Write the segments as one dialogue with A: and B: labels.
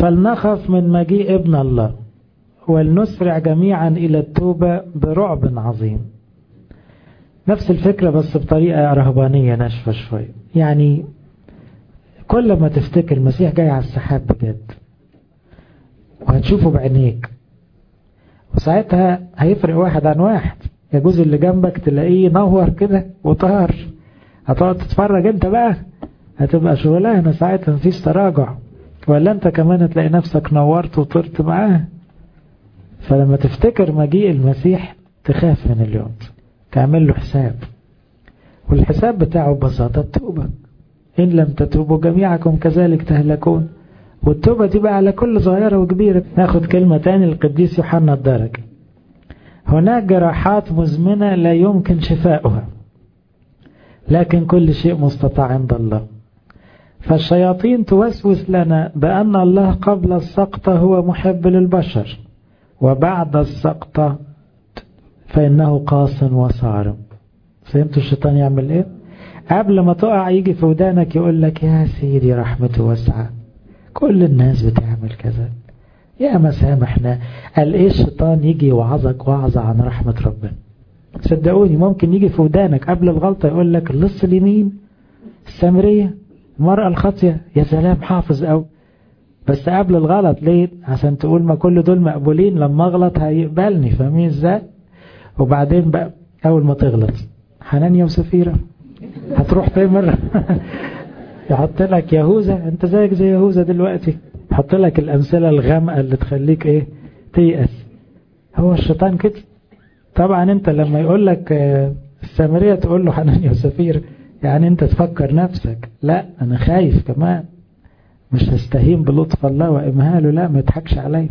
A: فلنخف من مجيء ابن الله ولنسرع جميعا إلى التوبة برعب عظيم نفس الفكرة بس بطريقة رهبانية ناشفة شوية يعني كل ما تفتكر المسيح جاي على السحاب بجد وهتشوفه بعينيك وساعتها هيفرق واحد عن واحد يجوز اللي جنبك تلاقيه نور كده وطار هتقعد تتفرج انت بقى هتبقى شغلانه ساعتها مفيش تراجع ولا انت كمان هتلاقي نفسك نورت وطرت معاه فلما تفتكر مجيء المسيح تخاف من اليوم تعمل له حساب والحساب بتاعه ببساطة التوبة إن لم تتوبوا جميعكم كذلك تهلكون والتوبة دي بقى على كل صغيرة وكبيرة ناخد كلمة تاني القديس يوحنا الدرج هناك جراحات مزمنة لا يمكن شفاؤها لكن كل شيء مستطاع عند الله فالشياطين توسوس لنا بأن الله قبل السقطة هو محب للبشر وبعد السقطة فإنه قاس وصارم فهمتوا الشيطان يعمل ايه قبل ما تقع يجي في ودانك يقول لك يا سيدي رحمته واسعة كل الناس بتعمل كذا يا ما سامحنا قال ايه الشيطان يجي يوعظك وعظة عن رحمة ربنا صدقوني ممكن يجي في ودانك قبل الغلطة يقول لك اللص اليمين السامرية المرأة الخاطية يا سلام حافظ أو بس قبل الغلط ليه عشان تقول ما كل دول مقبولين لما اغلط هيقبلني فاهمين ازاي وبعدين بقى اول ما تغلط حنانيا وسفيرة هتروح فين مرة يحط لك يهوذا انت زيك زي يهوذا دلوقتي يحط لك الامثله الغامقه اللي تخليك ايه تيأس هو الشيطان كده طبعا انت لما يقول لك السامريه تقول له حنانيا وسفيرة يعني انت تفكر نفسك لا انا خايف كمان مش هستهين بلطف الله وامهاله لا ما يضحكش عليا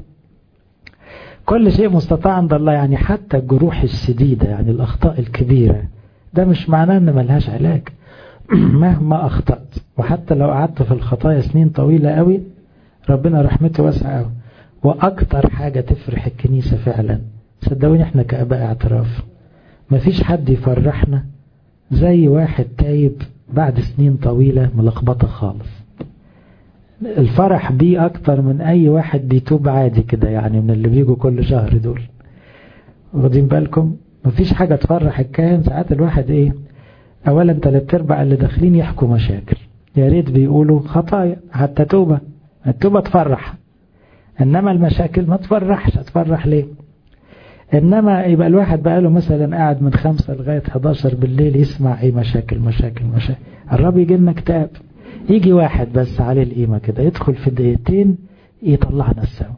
A: كل شيء مستطاع عند الله يعني حتى الجروح الشديدة يعني الأخطاء الكبيرة ده مش معناه ان ملهاش علاج مهما أخطأت وحتى لو قعدت في الخطايا سنين طويلة قوي ربنا رحمته واسعة قوي وأكتر حاجة تفرح الكنيسة فعلا صدقوني احنا كأباء اعتراف مفيش حد يفرحنا زي واحد تايب بعد سنين طويلة ملخبطة خالص الفرح بيه أكتر من أي واحد بيتوب عادي كده يعني من اللي بيجوا كل شهر دول واخدين بالكم مفيش حاجة تفرح الكاهن ساعات الواحد إيه أولا تلات أرباع اللي داخلين يحكوا مشاكل يا ريت بيقولوا خطايا حتى توبة التوبة تفرح إنما المشاكل ما تفرحش هتفرح ليه إنما يبقى الواحد بقى له مثلا قاعد من خمسة لغاية 11 بالليل يسمع إيه مشاكل مشاكل مشاكل الرب يجي لنا كتاب يجي واحد بس عليه القيمة كده يدخل في دقيقتين يطلعنا السما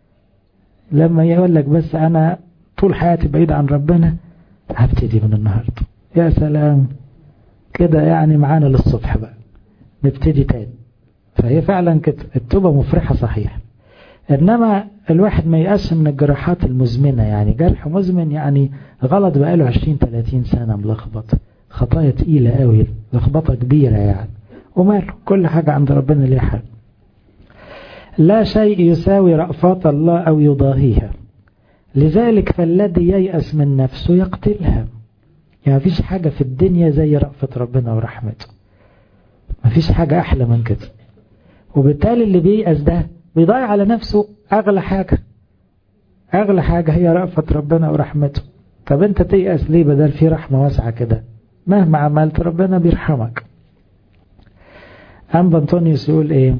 A: لما يقول لك بس أنا طول حياتي بعيد عن ربنا هبتدي من النهاردة يا سلام كده يعني معانا للصبح بقى نبتدي تاني فهي فعلا كده التوبة مفرحة صحيح إنما الواحد ما يقاس من الجراحات المزمنة يعني جرح مزمن يعني غلط بقاله 20 30 سنة ملخبط خطايا تقيلة قوي لخبطة كبيرة يعني وماله كل حاجة عند ربنا ليه حل لا شيء يساوي رأفات الله أو يضاهيها لذلك فالذي ييأس من نفسه يقتلها يعني مفيش حاجة في الدنيا زي رأفة ربنا ورحمته مفيش حاجة أحلى من كده وبالتالي اللي بييأس ده بيضيع على نفسه أغلى حاجة أغلى حاجة هي رأفة ربنا ورحمته طب أنت تيأس ليه بدل في رحمة واسعة كده مهما عملت ربنا بيرحمك أم بنطونيوس يقول إيه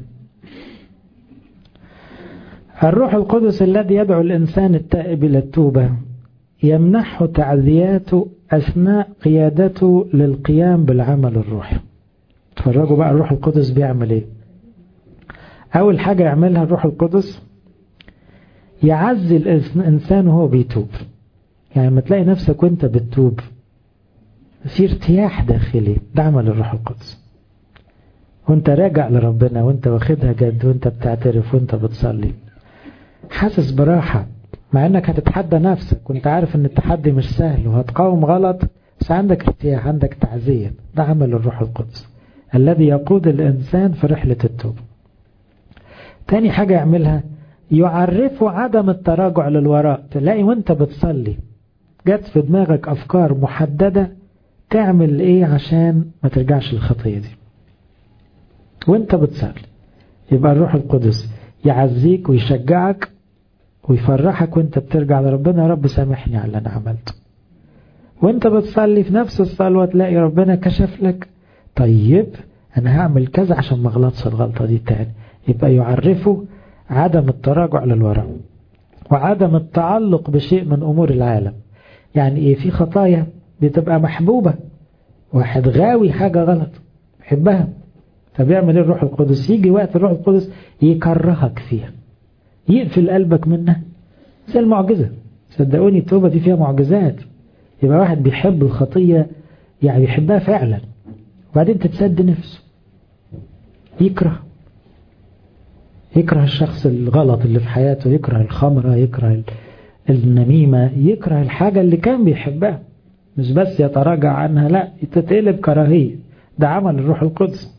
A: الروح القدس الذي يدعو الإنسان التائب إلى التوبة يمنحه تعزياته أثناء قيادته للقيام بالعمل الروحي تفرجوا بقى الروح القدس بيعمل إيه أول حاجة يعملها الروح القدس يعزي الإنسان وهو بيتوب يعني لما تلاقي نفسك وانت بتتوب في ارتياح داخلي ده عمل الروح القدس وانت راجع لربنا وانت واخدها جد وانت بتعترف وانت بتصلي حاسس براحة مع انك هتتحدى نفسك وانت عارف ان التحدي مش سهل وهتقاوم غلط بس عندك ارتياح عندك تعزية ده عمل الروح القدس الذي يقود الانسان في رحلة التوبة تاني حاجة يعملها يعرفه عدم التراجع للوراء تلاقي وانت بتصلي جت في دماغك افكار محددة تعمل ايه عشان ما ترجعش الخطية دي وانت بتصلي يبقى الروح القدس يعزيك ويشجعك ويفرحك وانت بترجع لربنا يا رب سامحني على اللي انا عملته وانت بتصلي في نفس الصلوة تلاقي ربنا كشف لك طيب انا هعمل كذا عشان ما اغلطش الغلطة دي تاني يبقى يعرفه عدم التراجع للوراء وعدم التعلق بشيء من امور العالم يعني ايه في خطايا بتبقى محبوبة واحد غاوي حاجة غلط يحبها طب يعمل ايه الروح القدس يجي وقت الروح القدس يكرهك فيها يقفل قلبك منها زي المعجزة صدقوني التوبة دي فيها معجزات يبقى واحد بيحب الخطية يعني بيحبها فعلا وبعدين تتسد نفسه يكره يكره الشخص الغلط اللي في حياته يكره الخمرة يكره النميمة يكره الحاجة اللي كان بيحبها مش بس يتراجع عنها لا تتقلب كراهية ده عمل الروح القدس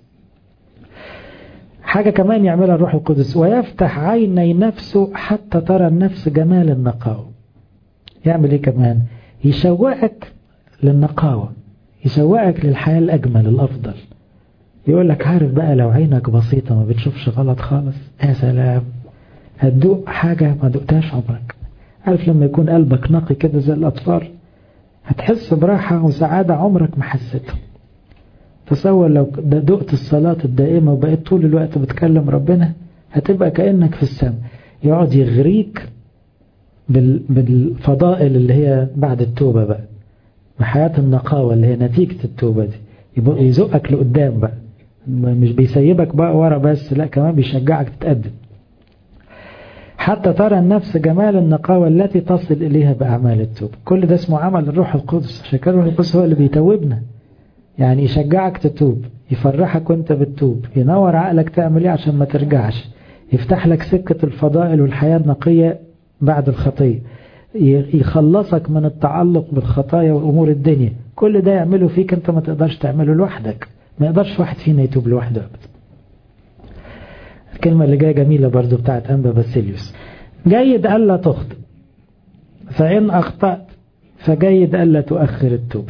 A: حاجة كمان يعملها الروح القدس ويفتح عيني نفسه حتى ترى النفس جمال النقاوة يعمل ايه كمان يشوقك للنقاوة يشوقك للحياة الأجمل الأفضل يقول لك عارف بقى لو عينك بسيطة ما بتشوفش غلط خالص يا سلام هتدوق حاجة ما دقتهاش عمرك عارف لما يكون قلبك نقي كده زي الأطفال هتحس براحة وسعادة عمرك ما حسيتها تصور لو دقت الصلاة الدائمة وبقيت طول الوقت بتكلم ربنا هتبقى كأنك في السماء يقعد يغريك بالفضائل اللي هي بعد التوبة بقى بحياة النقاوة اللي هي نتيجة التوبة دي يزقك لقدام بقى مش بيسيبك بقى ورا بس لا كمان بيشجعك تتقدم حتى ترى النفس جمال النقاوة التي تصل إليها بأعمال التوبة كل ده اسمه عمل الروح القدس عشان كده الروح القدس هو اللي بيتوبنا يعني يشجعك تتوب يفرحك وانت بتتوب ينور عقلك تعمل ايه عشان ما ترجعش يفتح لك سكة الفضائل والحياة النقية بعد الخطية يخلصك من التعلق بالخطايا وأمور الدنيا كل ده يعمله فيك انت ما تقدرش تعمله لوحدك ما يقدرش واحد فينا يتوب لوحده أبدا الكلمة اللي جاية جميلة برضو بتاعت أنبا باسيليوس جيد ألا تخطئ فإن أخطأت فجيد ألا تؤخر التوب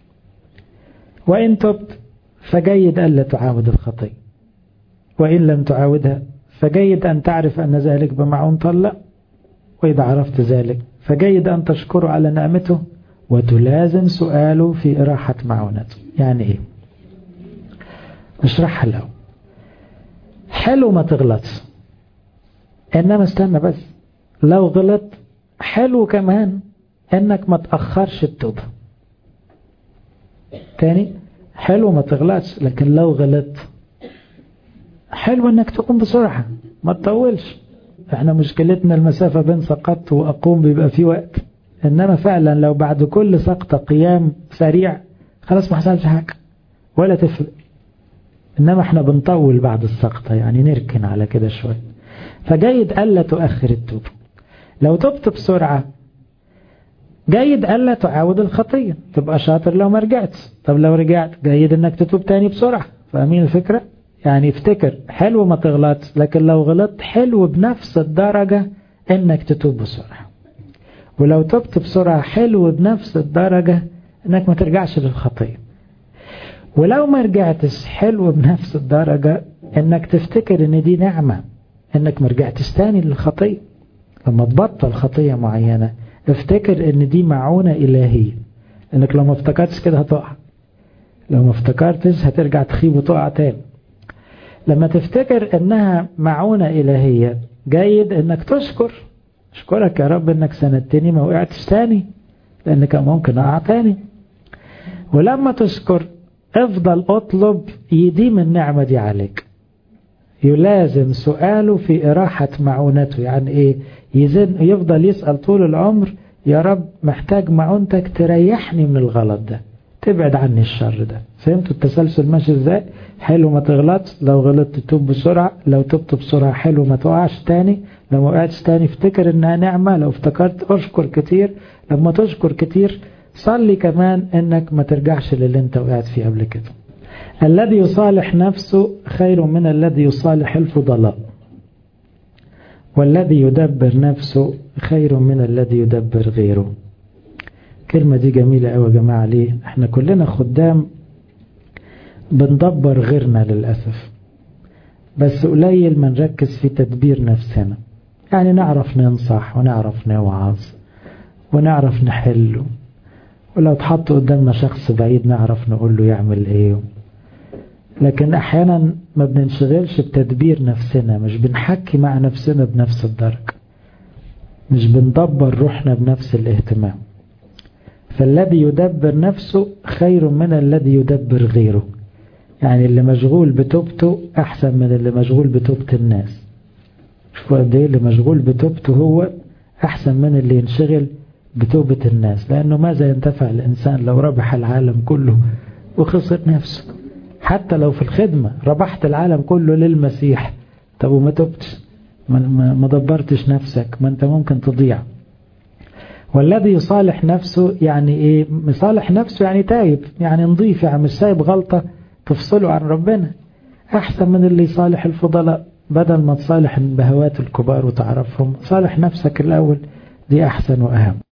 A: وإن تبت فجيد ألا تعاود الخطية وإن لم تعاودها فجيد أن تعرف أن ذلك بمعون طلق وإذا عرفت ذلك فجيد أن تشكره على نعمته وتلازم سؤاله في إراحة معونته يعني إيه اشرحها له حلو ما تغلطش إنما استنى بس لو غلط حلو كمان إنك ما تأخرش التوبة تاني حلو ما تغلطش لكن لو غلط حلو انك تقوم بسرعة ما تطولش احنا مشكلتنا المسافة بين سقطت واقوم بيبقى في وقت انما فعلا لو بعد كل سقطة قيام سريع خلاص ما حصلش حاجة ولا تفرق انما احنا بنطول بعد السقطة يعني نركن على كده شوية فجيد ألا تؤخر التوبة لو تبت بسرعة جيد ألا تعاود الخطية تبقى شاطر لو ما رجعتش طب لو رجعت جيد انك تتوب تاني بسرعة فاهمين الفكرة يعني افتكر حلو ما تغلطش لكن لو غلطت حلو بنفس الدرجة انك تتوب بسرعة ولو تبت بسرعة حلو بنفس الدرجة انك ما ترجعش للخطية ولو ما رجعتش حلو بنفس الدرجة انك تفتكر ان دي نعمة انك ما رجعتش تاني للخطية لما تبطل خطية معينة افتكر ان دي معونة الهية انك لو ما افتكرتش كده هتقع لو ما افتكرتش هترجع تخيب وتقع تاني لما تفتكر انها معونة الهية جيد انك تشكر اشكرك يا رب انك سندتني ما وقعتش تاني لان كان ممكن اقع تاني ولما تشكر افضل اطلب يديم النعمة دي عليك يلازم سؤاله في إراحة معونته يعني إيه يزن يفضل يسأل طول العمر يا رب محتاج معونتك تريحني من الغلط ده تبعد عني الشر ده فهمتوا التسلسل ماشي ازاي حلو ما تغلطش لو غلطت تتوب بسرعة لو تبت بسرعة حلو ما تقعش تاني لو ما وقعتش تاني افتكر انها نعمة لو افتكرت اشكر كتير لما تشكر كتير صلي كمان انك ما ترجعش للي انت وقعت فيه قبل كده الذي يصالح نفسه خير من الذي يصالح الفضلاء والذي يدبر نفسه خير من الذي يدبر غيره كلمة دي جميلة قوي يا جماعة ليه احنا كلنا خدام بندبر غيرنا للأسف بس قليل ما نركز في تدبير نفسنا يعني نعرف ننصح ونعرف نوعظ ونعرف نحله ولو اتحط قدامنا شخص بعيد نعرف نقول له يعمل ايه لكن احيانا ما بننشغلش بتدبير نفسنا مش بنحكي مع نفسنا بنفس الدرجة مش بندبر روحنا بنفس الاهتمام فالذي يدبر نفسه خير من الذي يدبر غيره يعني اللي مشغول بتوبته احسن من اللي مشغول بتوبة الناس شوفوا قد ايه اللي مشغول بتوبته هو احسن من اللي ينشغل بتوبة الناس لانه ماذا ينتفع الانسان لو ربح العالم كله وخسر نفسه حتى لو في الخدمة ربحت العالم كله للمسيح طب وما تبتش ما دبرتش نفسك ما انت ممكن تضيع والذي يصالح نفسه يعني ايه مصالح نفسه يعني تايب يعني نضيف يعني مش سايب غلطة تفصله عن ربنا احسن من اللي يصالح الفضلاء بدل ما تصالح البهوات الكبار وتعرفهم صالح نفسك الاول دي احسن واهم